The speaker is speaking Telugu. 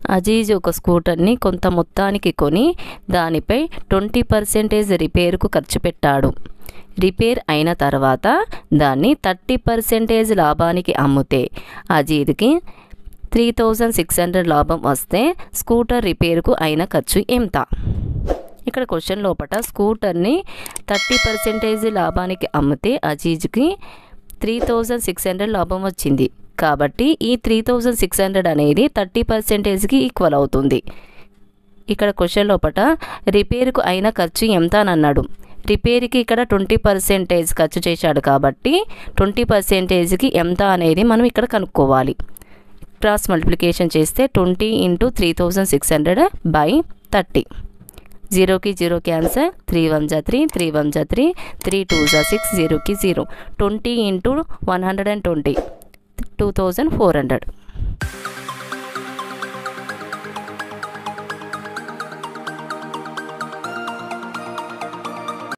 అజీజ్ ఒక స్కూటర్ని కొంత మొత్తానికి కొని దానిపై ట్వంటీ పర్సెంటేజ్ రిపేరుకు ఖర్చు పెట్టాడు రిపేర్ అయిన తర్వాత దాన్ని థర్టీ పర్సెంటేజ్ లాభానికి అమ్మితే అజీద్కి త్రీ థౌజండ్ సిక్స్ హండ్రెడ్ లాభం వస్తే స్కూటర్ రిపేరుకు అయిన ఖర్చు ఎంత ఇక్కడ క్వశ్చన్ లోపల స్కూటర్ని థర్టీ పర్సెంటేజ్ లాభానికి అమ్మితే అజీజ్కి త్రీ థౌజండ్ సిక్స్ హండ్రెడ్ లాభం వచ్చింది కాబట్టి ఈ త్రీ థౌజండ్ సిక్స్ హండ్రెడ్ అనేది థర్టీ పర్సెంటేజ్కి ఈక్వల్ అవుతుంది ఇక్కడ క్వశ్చన్ లోపల రిపేర్కు అయిన ఖర్చు ఎంత అని అన్నాడు రిపేర్కి ఇక్కడ ట్వంటీ పర్సెంటేజ్ ఖర్చు చేశాడు కాబట్టి ట్వంటీ పర్సెంటేజ్కి ఎంత అనేది మనం ఇక్కడ కనుక్కోవాలి క్రాస్ మల్టిప్లికేషన్ చేస్తే twenty into three thousand six hundred by thirty జీరోకి జీరో క్యాన్సర్ త్రీ వన్ జా త్రీ త్రీ వన్ జా త్రీ త్రీ టూ జా సిక్స్ జీరోకి zero twenty into one hundred and twenty two thousand four hundred